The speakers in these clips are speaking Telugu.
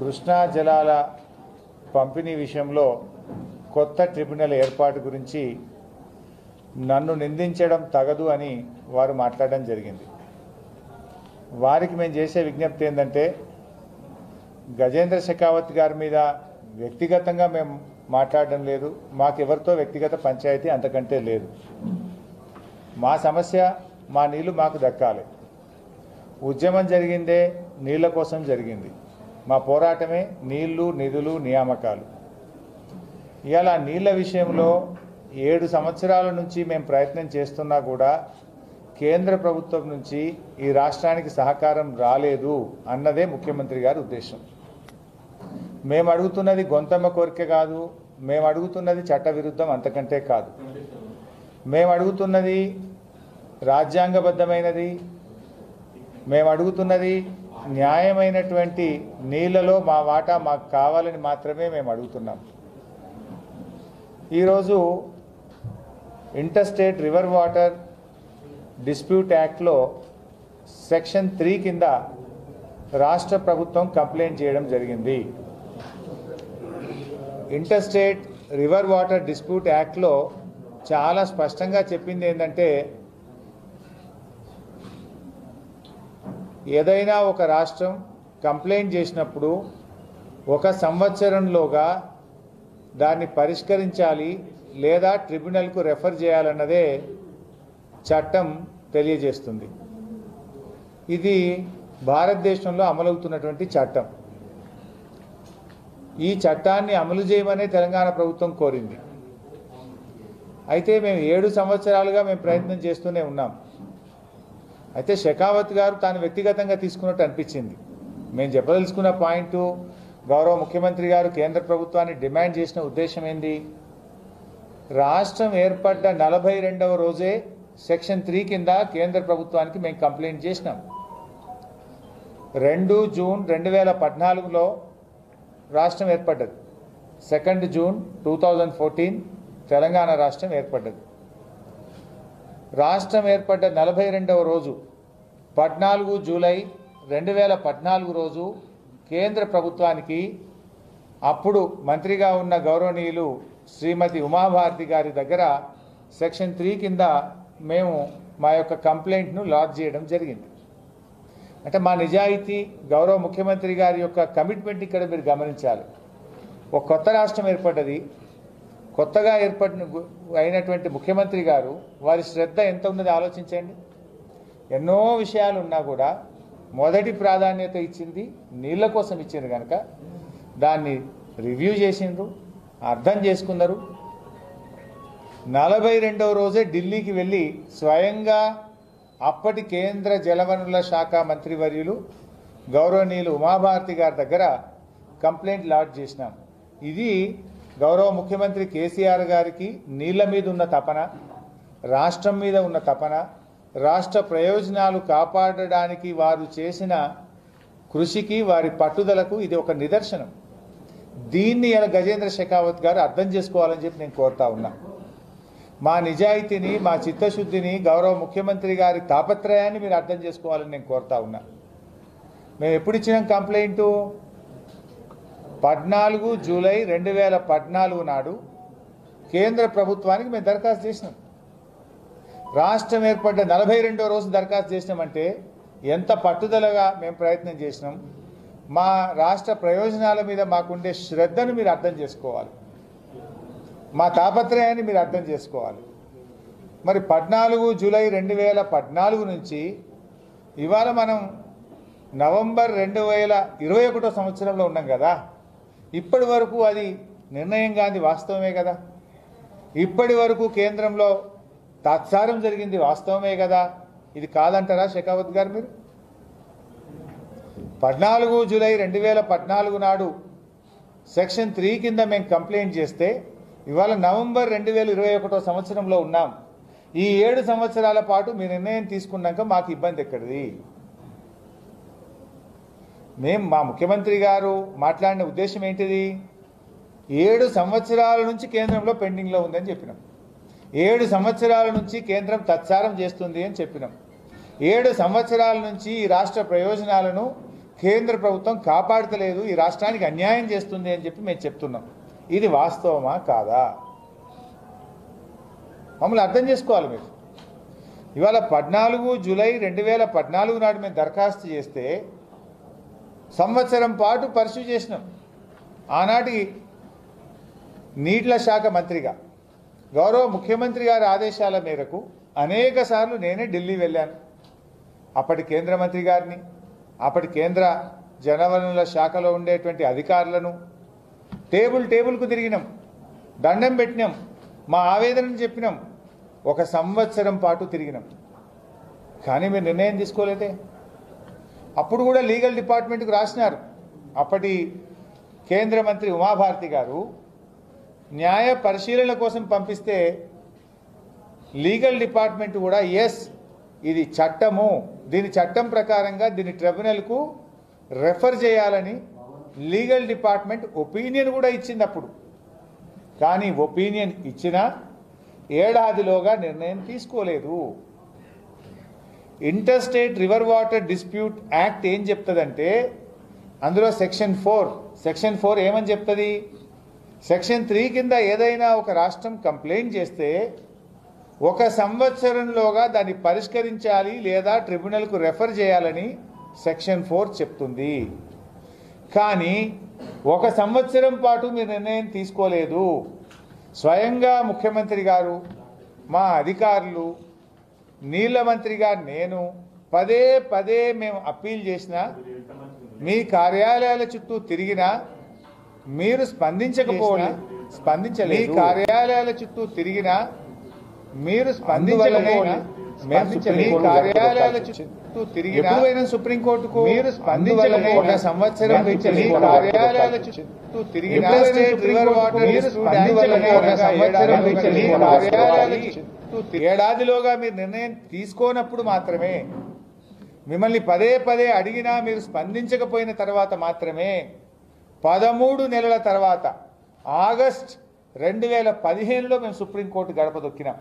కృష్ణా జలాల పంపిణీ విషయంలో కొత్త ట్రిబ్యునల్ ఏర్పాటు గురించి నన్ను నిందించడం తగదు అని వారు మాట్లాడడం జరిగింది వారికి మేము చేసే విజ్ఞప్తి ఏంటంటే గజేంద్ర షెకావత్ గారి మీద వ్యక్తిగతంగా మేము మాట్లాడడం లేదు మాకెవరితో వ్యక్తిగత పంచాయతీ అంతకంటే లేదు మా సమస్య మా నీళ్లు మాకు దక్కాలి ఉద్యమం జరిగిందే నీళ్ల కోసం జరిగింది మా పోరాటమే నీళ్లు నిధులు నియామకాలు ఇవాళ నీళ్ల విషయంలో ఏడు సంవత్సరాల నుంచి మేము ప్రయత్నం చేస్తున్నా కూడా కేంద్ర ప్రభుత్వం నుంచి ఈ రాష్ట్రానికి సహకారం రాలేదు అన్నదే ముఖ్యమంత్రి గారి ఉద్దేశం మేము అడుగుతున్నది గొంతమ్మ కోరిక కాదు మేము అడుగుతున్నది చట్టవిరుద్ధం అంతకంటే కాదు మేము అడుగుతున్నది రాజ్యాంగబద్ధమైనది మేము అడుగుతున్నది న్యాయమైనటువంటి నీళ్లలో మా వాటా మాకు కావాలని మాత్రమే మేము అడుగుతున్నాం ఈరోజు ఇంటర్స్టేట్ రివర్ వాటర్ డిస్ప్యూట్ యాక్ట్లో సెక్షన్ త్రీ కింద రాష్ట్ర ప్రభుత్వం కంప్లైంట్ చేయడం జరిగింది ఇంటర్స్టేట్ రివర్ వాటర్ డిస్ప్యూట్ యాక్ట్లో చాలా స్పష్టంగా చెప్పింది ఏంటంటే ఏదైనా ఒక రాష్ట్రం కంప్లైంట్ చేసినప్పుడు ఒక సంవత్సరంలోగా దాన్ని పరిష్కరించాలి లేదా ట్రిబ్యునల్కు రెఫర్ చేయాలన్నదే చట్టం తెలియజేస్తుంది ఇది భారతదేశంలో అమలవుతున్నటువంటి చట్టం ఈ చట్టాన్ని అమలు చేయమనే తెలంగాణ ప్రభుత్వం కోరింది అయితే మేము ఏడు సంవత్సరాలుగా మేము ప్రయత్నం చేస్తూనే ఉన్నాం అయితే షెకావత్ గారు తాను వ్యక్తిగతంగా తీసుకున్నట్టు అనిపించింది మేము చెప్పదలుచుకున్న పాయింట్ గౌరవ ముఖ్యమంత్రి గారు కేంద్ర ప్రభుత్వాన్ని డిమాండ్ చేసిన ఉద్దేశం ఏంది రాష్ట్రం ఏర్పడ్డ నలభై రెండవ రోజే సెక్షన్ త్రీ కింద కేంద్ర ప్రభుత్వానికి మేము కంప్లైంట్ చేసినాం రెండు జూన్ రెండు వేల పద్నాలుగులో రాష్ట్రం ఏర్పడ్డది second June two thousand fourteen Telangana రాష్ట్రం ఏర్పడ్డది రాష్ట్రం ఏర్పడ్డ నలభై రెండవ రోజు పద్నాలుగు జూలై రెండు వేల పద్నాలుగు రోజు కేంద్ర ప్రభుత్వానికి అప్పుడు మంత్రిగా ఉన్న గౌరవనీయులు శ్రీమతి ఉమాభారతి గారి దగ్గర సెక్షన్ త్రీ కింద మేము మా యొక్క కంప్లైంట్ను లాడ్జ్ చేయడం జరిగింది అంటే మా నిజాయితీ గౌరవ ముఖ్యమంత్రి గారి యొక్క కమిట్మెంట్ ఇక్కడ మీరు గమనించాలి ఒక కొత్త రాష్ట్రం ఏర్పడ్డది కొత్తగా ఏర్పడిన గు- అయినటువంటి ముఖ్యమంత్రి గారు వారి శ్రద్ధ ఎంత ఉన్నది ఆలోచించండి ఎన్నో విషయాలు ఉన్నా కూడా మొదటి ప్రాధాన్యత ఇచ్చింది నీళ్ళ కోసం ఇచ్చింది కనుక దాన్ని రివ్యూ చేసిండ్రు అర్థం చేసుకున్నారు నలభై రెండవ రోజే ఢిల్లీకి వెళ్ళి స్వయంగా అప్పటి కేంద్ర జలవనరుల శాఖ మంత్రివర్యులు గౌరవనీయులు ఉమాభారతి గారి దగ్గర కంప్లైంట్ లాడ్జ్ చేసినాం ఇది గౌరవ ముఖ్యమంత్రి కేసీఆర్ గారికి నీళ్ల మీద ఉన్న తపన రాష్ట్రం మీద ఉన్న తపన రాష్ట్ర ప్రయోజనాలు కాపాడడానికి వారు చేసిన కృషికి వారి పట్టుదలకు ఇది ఒక నిదర్శనం దీన్ని ఇలా గజేంద్ర షెకావత్ గారు అర్థం చేసుకోవాలని చెప్పి నేను కోరుతా ఉన్నా మా నిజాయితీని మా చిత్తశుద్ధిని గౌరవ ముఖ్యమంత్రి గారి తాపత్రయాన్ని మీరు అర్థం చేసుకోవాలని నేను కోరుతా ఉన్నా మేము ఎప్పుడు ఇచ్చినాం కంప్లైంటు పద్నాలుగు జూలై రెండు వేల పద్నాలుగు నాడు కేంద్ర ప్రభుత్వానికి మేము దరఖాస్తు చేసినాం రాష్ట్రం ఏర్పడ్డ నలభై రెండో రోజు దరఖాస్తు చేసినామంటే ఎంత పట్టుదలగా మేము ప్రయత్నం చేసినాం మా రాష్ట్ర ప్రయోజనాల మీద మాకుండే శ్రద్ధను మీరు అర్థం చేసుకోవాలి మా తాపత్రయాన్ని మీరు అర్థం చేసుకోవాలి మరి పద్నాలుగు జూలై రెండు వేల పద్నాలుగు నుంచి ఇవాళ మనం నవంబర్ రెండు వేల ఇరవై ఒకటో సంవత్సరంలో ఉన్నాం కదా ఇప్పటి వరకు అది నిర్ణయం కాని వాస్తవమే కదా ఇప్పటి వరకు కేంద్రంలో తాత్సారం జరిగింది వాస్తవమే కదా ఇది కాదంటారా షెకావత్ గారు మీరు పద్నాలుగు జూలై రెండు వేల పద్నాలుగు నాడు సెక్షన్ త్రీ కింద మేము కంప్లైంట్ చేస్తే ఇవాళ నవంబర్ రెండు వేల ఇరవై ఒకటో సంవత్సరంలో ఉన్నాం ఈ ఏడు సంవత్సరాల పాటు మీ నిర్ణయం తీసుకున్నాక మాకు ఇబ్బంది ఎక్కడిది మేం మా ముఖ్యమంత్రి గారు మాట్లాడిన ఉద్దేశం ఏంటిది ఏడు సంవత్సరాల నుంచి కేంద్రంలో పెండింగ్లో ఉందని చెప్పినాం ఏడు సంవత్సరాల నుంచి కేంద్రం తత్సారం చేస్తుంది అని చెప్పినాం ఏడు సంవత్సరాల నుంచి ఈ రాష్ట్ర ప్రయోజనాలను కేంద్ర ప్రభుత్వం కాపాడతలేదు ఈ రాష్ట్రానికి అన్యాయం చేస్తుంది అని చెప్పి మేము చెప్తున్నాం ఇది వాస్తవమా కాదా మమ్మల్ని అర్థం చేసుకోవాలి మీరు ఇవాళ పద్నాలుగు జూలై రెండు వేల పద్నాలుగు నాడు మేము దరఖాస్తు చేస్తే సంవత్సరం పాటు పర్సూ చేసినాం ఆనాటి నీట్ల శాఖ మంత్రిగా గౌరవ ముఖ్యమంత్రి గారి ఆదేశాల మేరకు అనేక సార్లు నేనే ఢిల్లీ వెళ్ళాను అప్పటి కేంద్ర మంత్రి గారిని అప్పటి కేంద్ర జనవనరుల శాఖలో ఉండేటువంటి అధికారులను టేబుల్ టేబుల్కు తిరిగినాం దండం పెట్టినాం మా ఆవేదనను చెప్పినాం ఒక సంవత్సరం పాటు తిరిగినాం కానీ మీరు నిర్ణయం తీసుకోలేదే అప్పుడు కూడా లీగల్ డిపార్ట్మెంట్కి రాసినారు అప్పటి కేంద్ర మంత్రి ఉమాభారతి గారు న్యాయ పరిశీలన కోసం పంపిస్తే లీగల్ డిపార్ట్మెంట్ కూడా ఎస్ ఇది చట్టము దీని చట్టం ప్రకారంగా దీని ట్రిబ్యునల్కు రెఫర్ చేయాలని లీగల్ డిపార్ట్మెంట్ ఒపీనియన్ కూడా ఇచ్చింది అప్పుడు కానీ ఒపీనియన్ ఇచ్చినా ఏడాదిలోగా నిర్ణయం తీసుకోలేదు interstate river water dispute act ఏం చెప్తుందంటే అందులో సెక్షన్ ఫోర్ సెక్షన్ ఫోర్ ఏమని చెప్తుంది సెక్షన్ త్రీ కింద ఏదైనా ఒక రాష్ట్రం కంప్లైంట్ చేస్తే ఒక సంవత్సరంలోగా దాన్ని పరిష్కరించాలి లేదా ట్రిబ్యునల్కు రెఫర్ చేయాలని సెక్షన్ ఫోర్ చెప్తుంది కానీ ఒక సంవత్సరం పాటు మీరు నిర్ణయం తీసుకోలేదు స్వయంగా ముఖ్యమంత్రి గారు మా అధికారులు నీళ్ళ మంత్రిగా నేను పదే పదే మేము అప్పీల్ చేసిన మీ కార్యాలయాల చుట్టూ తిరిగినా మీరు స్పందించకపోవడం స్పందించలేదు మీ కార్యాలయాల చుట్టూ తిరిగినా మీరు స్పందించకపోవడం స్పందించలేదు. మీ కార్యాలయాల చుట్టూ తిరిగినా సుప్రీంకోర్టుకు మీరు స్పందించకపోవడం ఒక సంవత్సరం నుంచి మీ కార్యాలయాల చుట్టూ తిరిగినా స్టేట్ రివర్ వాటర్ మీరు స్పందించకపోవడం ఒక సంవత్సరం నుంచి మీ కార్యాలయాల చుట్టూ తిరిగి- ఏడాదిలోగా మీరు నిర్ణయం తీసుకోనప్పుడు మాత్రమే మిమ్మల్ని పదే పదే అడిగినా మీరు స్పందించకపోయిన తర్వాత మాత్రమే పదమూడు నెలల తర్వాత ఆగస్ట్ రెండు వేల పదిహేనులో మేము సుప్రీంకోర్టు గడప దొక్కినాం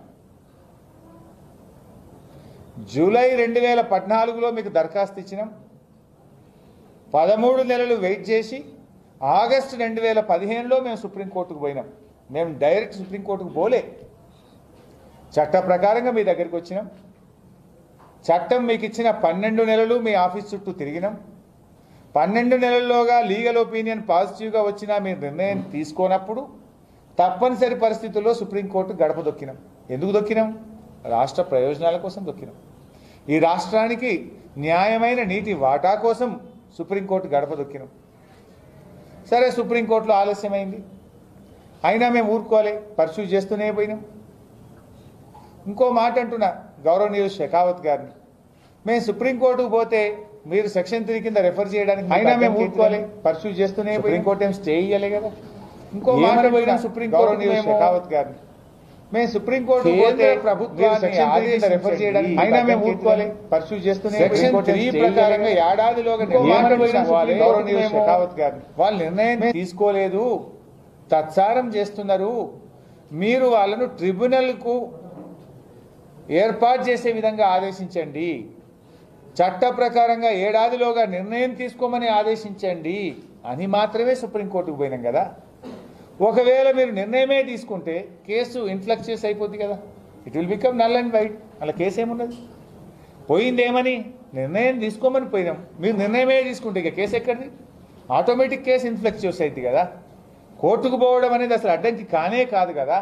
జూలై రెండు వేల పద్నాలుగులో మీకు దరఖాస్తు ఇచ్చినాం పదమూడు నెలలు వెయిట్ చేసి ఆగస్టు రెండు వేల పదిహేనులో మేము సుప్రీంకోర్టుకు పోయినాం మేము డైరెక్ట్ సుప్రీంకోర్టుకు పోలే చట్ట ప్రకారంగా మీ దగ్గరికి వచ్చినాం చట్టం మీకు ఇచ్చిన పన్నెండు నెలలు మీ ఆఫీస్ చుట్టూ తిరిగినాం పన్నెండు నెలల్లోగా లీగల్ ఒపీనియన్ పాజిటివ్గా వచ్చినా మీరు నిర్ణయం తీసుకోనప్పుడు తప్పనిసరి పరిస్థితుల్లో సుప్రీంకోర్టు గడప దొక్కినాం ఎందుకు దొక్కినాం రాష్ట్ర ప్రయోజనాల కోసం దొక్కినాం ఈ రాష్ట్రానికి న్యాయమైన నీటి వాటా కోసం సుప్రీంకోర్టు గడప దొక్కినాం సరే సుప్రీంకోర్టులో ఆలస్యమైంది అయినా మేము ఊరుకోలే పర్సూ చేస్తూనే పోయినాం ఇంకో మాట అంటున్నా గౌరవనీయులు షెకావత్ గారిని మేము సుప్రీంకోర్టుకు పోతే మీరు సెక్షన్ త్రీ కింద రెఫర్ చేయడానికి అయినా మేము ఊరుకోవాలి పర్సూ చేస్తూనే సుప్రీంకోర్టు ఏం స్టే ఇయ్యలే కదా ఇంకో మాట పోయినా సుప్రీంకోర్టు షెకావత్ గారిని మేము సుప్రీంకోర్టు పోతే ప్రభుత్వాన్ని ఆదేశం రెఫర్ చేయడానికి అయినా మేము ఊరుకోవాలి పర్సూ చేస్తూనే సెక్షన్ త్రీ ప్రకారంగా ఏడాదిలోగా మాట పోయినా గౌరవనీయులు షెకావత్ గారిని వాళ్ళు నిర్ణయం తీసుకోలేదు తత్సారం చేస్తున్నారు మీరు వాళ్ళను ట్రిబ్యునల్కు ఏర్పాటు చేసే విధంగా ఆదేశించండి చట్ట ప్రకారంగా ఏడాదిలోగా నిర్ణయం తీసుకోమని ఆదేశించండి అని మాత్రమే సుప్రీంకోర్టుకు పోయినాం కదా ఒకవేళ మీరు నిర్ణయమే తీసుకుంటే కేసు ఇన్ఫ్లక్చుయస్ అయిపోద్ది కదా it will become null and void అలా కేసు ఏమున్నది పోయిందేమని నిర్ణయం తీసుకోమని పోయినాం మీరు నిర్ణయమే తీసుకుంటే ఇక కేసు ఎక్కడిది ఆటోమేటిక్ కేసు ఇన్ఫ్లక్చుయస్ అయింది కదా కోర్టుకు పోవడం అనేది అసలు అడ్డంకి కానే కాదు కదా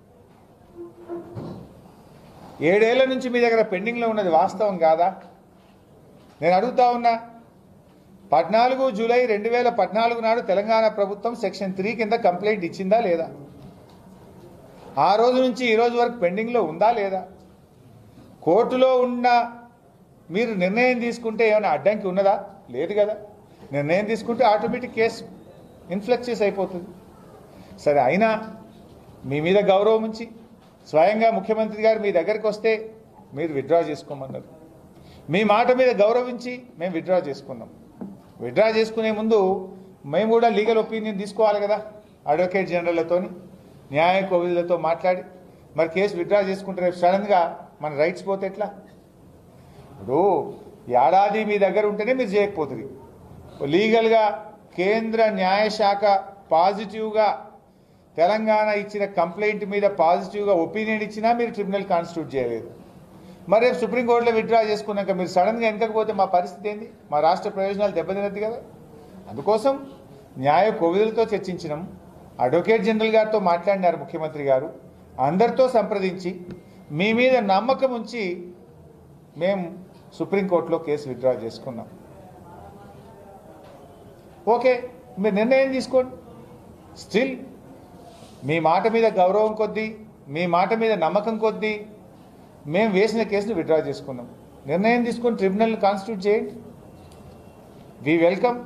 ఏడేళ్ల నుంచి మీ దగ్గర పెండింగ్లో ఉన్నది వాస్తవం కాదా నేను అడుగుతా ఉన్నా పద్నాలుగు జూలై రెండు వేల పద్నాలుగు నాడు తెలంగాణ ప్రభుత్వం సెక్షన్ త్రీ కింద కంప్లైంట్ ఇచ్చిందా లేదా ఆ రోజు నుంచి ఈ రోజు వరకు పెండింగ్లో ఉందా లేదా కోర్టులో ఉన్న మీరు నిర్ణయం తీసుకుంటే ఏమైనా అడ్డంకి ఉన్నదా లేదు కదా నిర్ణయం తీసుకుంటే ఆటోమేటిక్ కేసు ఇన్ఫ్లెక్సెస్ అయిపోతుంది సరే అయినా మీ మీద గౌరవం ఉంచి స్వయంగా ముఖ్యమంత్రి గారు మీ దగ్గరికి వస్తే మీరు విత్డ్రా చేసుకోమన్నారు మీ మాట మీద గౌరవించి మేము విత్డ్రా చేసుకున్నాం విత్డ్రా చేసుకునే ముందు మేము కూడా లీగల్ ఒపీనియన్ తీసుకోవాలి కదా అడ్వకేట్ జనరల్లతోని న్యాయ కోవిదులతో మాట్లాడి మరి కేసు విత్డ్రా చేసుకుంటే రేపు సడన్గా మన రైట్స్ పోతే ఎట్లా ఇప్పుడు ఏడాది మీ దగ్గర ఉంటేనే మీరు చేయకపోతుంది లీగల్గా కేంద్ర న్యాయశాఖ పాజిటివ్గా తెలంగాణ ఇచ్చిన కంప్లైంట్ మీద పాజిటివ్గా ఒపీనియన్ ఇచ్చినా మీరు ట్రిబ్యునల్ కాన్స్టిట్యూట్ చేయలేదు మరి రేపు సుప్రీంకోర్టులో విత్డ్రా చేసుకున్నాక మీరు సడన్గా వెనకపోతే మా పరిస్థితి ఏంది మా రాష్ట్ర ప్రయోజనాలు దెబ్బతినద్దు కదా అందుకోసం న్యాయ కోవిదులతో చర్చించినాం అడ్వకేట్ జనరల్ గారితో మాట్లాడినారు ముఖ్యమంత్రి గారు అందరితో సంప్రదించి మీ మీద నమ్మకం ఉంచి మేము సుప్రీంకోర్టులో కేసు విత్డ్రా చేసుకున్నాం ఓకే మీరు నిర్ణయం తీసుకోండి స్టిల్ మీ మాట మీద గౌరవం కొద్దీ మీ మాట మీద నమ్మకం కొద్దీ మేము వేసిన కేసును విత్డ్రా చేసుకున్నాం నిర్ణయం తీసుకొని ట్రిబ్యునల్ కాన్స్టిట్యూట్ చేయండి వి వెల్కమ్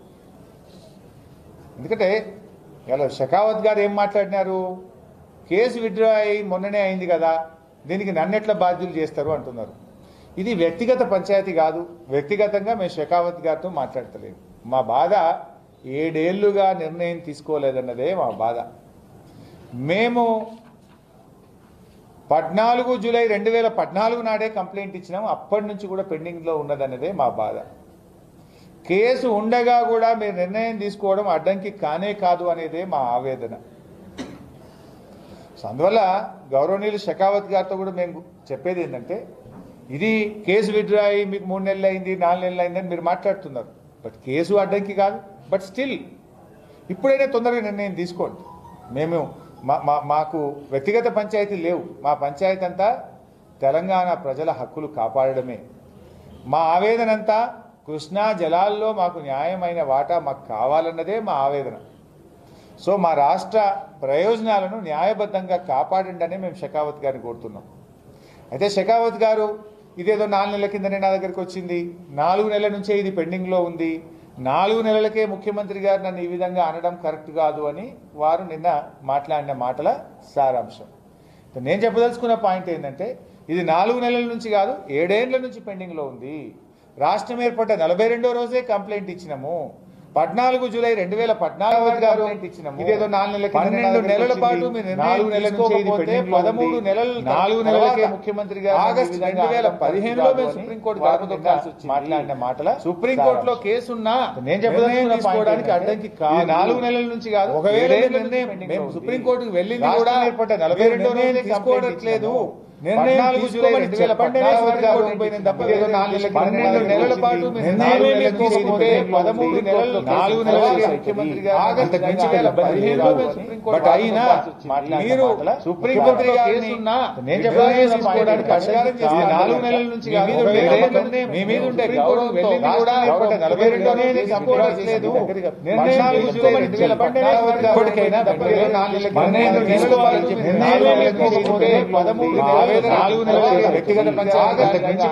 ఎందుకంటే ఇలా షెకావత్ గారు ఏం మాట్లాడినారు కేసు విత్డ్రా అయి మొన్ననే అయింది కదా దీనికి నన్నెట్లా బాధ్యులు చేస్తారు అంటున్నారు ఇది వ్యక్తిగత పంచాయతీ కాదు వ్యక్తిగతంగా మేము షెకావత్ గారితో మాట్లాడతలేము మా బాధ ఏడేళ్లుగా నిర్ణయం తీసుకోలేదన్నదే మా బాధ మేము పద్నాలుగు జూలై రెండు వేల పద్నాలుగు నాడే కంప్లైంట్ ఇచ్చినాం అప్పటి నుంచి కూడా పెండింగ్లో ఉన్నదన్నదే మా బాధ కేసు ఉండగా కూడా మీరు నిర్ణయం తీసుకోవడం అడ్డంకి కానే కాదు అనేదే మా ఆవేదన సో అందువల్ల గౌరవనీయులు షెకావత్ గారితో కూడా మేము చెప్పేది ఏంటంటే ఇది కేసు విత్డ్రా అయ్యి మీకు మూడు నెలలు అయింది నాలుగు నెలలు అయిందని మీరు మాట్లాడుతున్నారు బట్ కేసు అడ్డంకి కాదు బట్ స్టిల్ ఇప్పుడైనా తొందరగా నిర్ణయం తీసుకోండి మేము మా మా- మాకు వ్యక్తిగత పంచాయతీ లేవు మా పంచాయతీ అంతా తెలంగాణ ప్రజల హక్కులు కాపాడడమే మా ఆవేదన అంతా కృష్ణా జలాల్లో మాకు న్యాయమైన వాటా మాకు కావాలన్నదే మా ఆవేదన సో మా రాష్ట్ర ప్రయోజనాలను న్యాయబద్ధంగా కాపాడండి అనే మేము షెకావత్ గారిని కోరుతున్నాం అయితే షెకావత్ గారు ఇదేదో నాలుగు నెలల కిందనే నా దగ్గరికి వచ్చింది నాలుగు నెలల నుంచే ఇది పెండింగ్లో ఉంది నాలుగు నెలలకే ముఖ్యమంత్రి గారు నన్ను ఈ విధంగా అనడం కరెక్ట్ కాదు అని వారు నిన్న మాట్లాడిన మాటల సారాంశం నేను చెప్పదలుచుకున్న పాయింట్ ఏంటంటే ఇది నాలుగు నెలల నుంచి కాదు ఏడేండ్ల నుంచి పెండింగ్లో ఉంది రాష్ట్రం ఏర్పడ్డ నలభై రెండో రోజే కంప్లైంట్ ఇచ్చినాము పద్నాలుగు జూలై రెండు వేల పద్నాలుగు గారు ఇచ్చినాము ఇదేదో నాలుగు నెలల పన్నెండు నెలల పాటు మీరు నాలుగు నెలల తీసుకోకపోతే పదమూడు నెలలు నాలుగు నెలలకే ముఖ్యమంత్రి గారు ఆగస్టు రెండు వేల పదిహేనులో మేము సుప్రీంకోర్టు గారితో కలిసి వచ్చి మాట్లాడిన మాటల సుప్రీంకోర్టులో కేసున్నా నేను చెప్పదలుచుకున్న తీసుకోవడానికి అడ్డంకి కాదు నాలుగు నెలల నుంచి కాదు ఒకవేళ నిర్ణయం మేము సుప్రీంకోర్టుకు వెళ్ళింది కూడా ఏర్పడ్డ నలభై రెండో తీసుకోవట్లేదు నిర్ణయం తీసుకోమని చెప్పండినే సుప్రీంకోర్టుకు పోయినాం తప్ప ఏదో నాలుగు నెలల పన్నెండు నెలల పాటు మీరు నిర్ణయం తీసుకోకపోతే పదమూడు నెలలు నాలుగు నెలలకే ముఖ్యమంత్రి గారు ఆగస్టు రెండు వేల పదిహేనులో మేము సుప్రీంకోర్టు బట్ అయినా మీరు సుప్రీంకోర్టు గారిని నేను చెప్పడానికి తీసుకోవడానికి అధికారం చేసి నాలుగు నెలల నుంచి కాదు మీ మీద ఉండే గౌరవం వెళ్ళింది కూడా ఏర్పడ్డ నలభై రెండోనే సపోర్ట్ లేదు నిర్ణయం తీసుకోమని రెండు వేల పన్నెండు ఇప్పటికైనా పన్నెండు తీసుకోవాలని చెప్పి నిర్ణయం తీసుకోకపోతే పదమూడు ఆవేదన నాలుగు నెలల వ్యక్తిగత పంచాయతీ నుంచి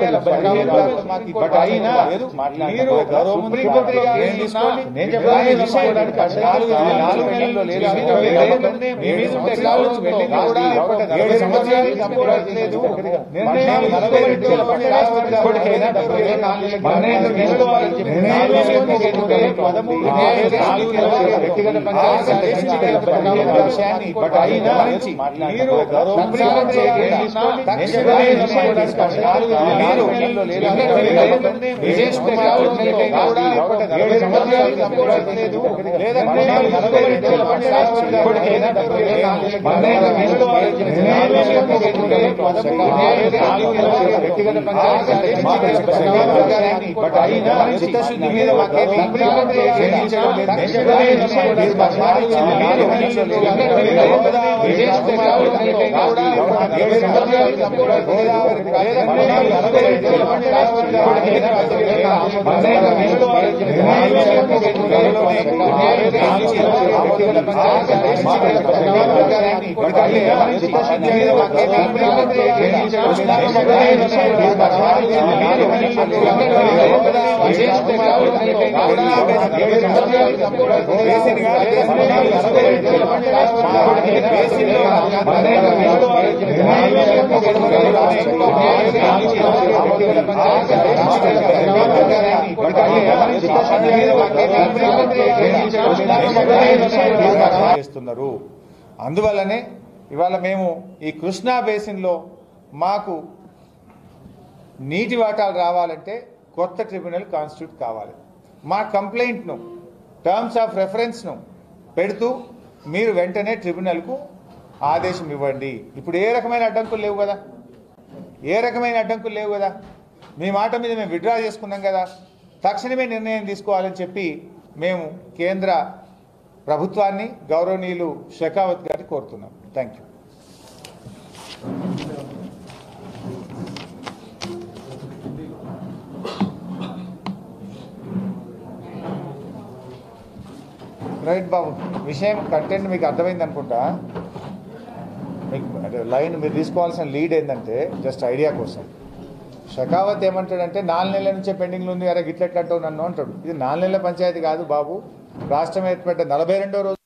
బట్ అయినా మీరు సుప్రీంకోర్టు గారిని తీసుకోండి నేను చెప్పడానికి తీసుకోవడానికి నాలుగు నాలుగు నెలల్లో లేదు మీ మీద ఉండే గౌరవం వెళ్ళింది కూడా ఏడు సంవత్సరాలు సపోర్ట్ లేదు నిర్ణయం నలభై రెండు వేల పన్నెండు ఇప్పటికైనా పన్నెండు తీసుకోవాలని చెప్పి నిర్ణయం తీసుకోకపోతే పదమూడు నాలుగు నెలల వ్యక్తిగత పంచాయతీ విషయాన్ని బట్ అయినా మీరు సుప్రీంకోర్టు గారిని తీసుకోండి నేను చెప్పడానికి తీసుకోవడానికి నాలుగు నాలుగు నెలల్లో లేదు విజేష్ గౌరవం కూడా ఏడు సంవత్సరాలు సపోర్ట్ లేదు లేదంటే నలభై రెండు వేల పన్నెండు ఇప్పటికైనా పన్నెండు తీసుకోవాలని చెప్పి నిర్ణయం తీసుకోకపోతే పదమూడు నాలుగు నెలల వ్యక్తిగత పంచాయతీ బట్ అయినా చిత్తశుద్ధి మీద మాకే సుప్రీంకోర్టు నిర్ణయించడం లేదు. నేను చెప్పడానికి తీసుకోవడానికి నాలుగు నెలల్లో లేదు. విజేష్ గౌరవం కూడా ఏడు సంవత్సరాలు సపోర్ట్ గోదావరి లేదంటే నలభై రెండు వేల పన్నెండు ఇప్పటికైనా పన్నెండు తీసుకోవాలని చెప్పి నిర్ణయం చేస్తున్నారు అందువల్లనే ఇవాళ మేము ఈ కృష్ణా బేసిన్లో మాకు నీటి వాటాలు రావాలంటే కొత్త ట్రిబ్యునల్ కాన్స్టిట్యూట్ కావాలి మా కంప్లైంట్ను టర్మ్స్ ఆఫ్ రెఫరెన్స్ను పెడుతూ మీరు వెంటనే ట్రిబ్యునల్కు ఆదేశం ఇవ్వండి ఇప్పుడు ఏ రకమైన అడ్డంకులు లేవు కదా ఏ రకమైన అడ్డంకులు లేవు కదా మీ మాట మీద మేము విడ్రా చేసుకున్నాం కదా తక్షణమే నిర్ణయం తీసుకోవాలని చెప్పి మేము కేంద్ర ప్రభుత్వాన్ని గౌరవనీయులు షెకావత్ గారిని కోరుతున్నాం థ్యాంక్ యూ రైట్ బాబు విషయం కంటెంట్ మీకు అర్థమైంది అనుకుంటా మీకు అంటే లైన్ మీరు తీసుకోవాల్సిన లీడ్ ఏంటంటే జస్ట్ ఐడియా కోసం షకావత్ ఏమంటాడంటే నాలుగు నెలల నుంచే పెండింగ్లు ఉంది అరే గిట్లెట్లంటావు నన్ను అంటాడు ఇది నాలుగు నెలల పంచాయతీ కాదు బాబు రాష్ట్రం ఏర్పడ్డ నలభై రెండో రోజు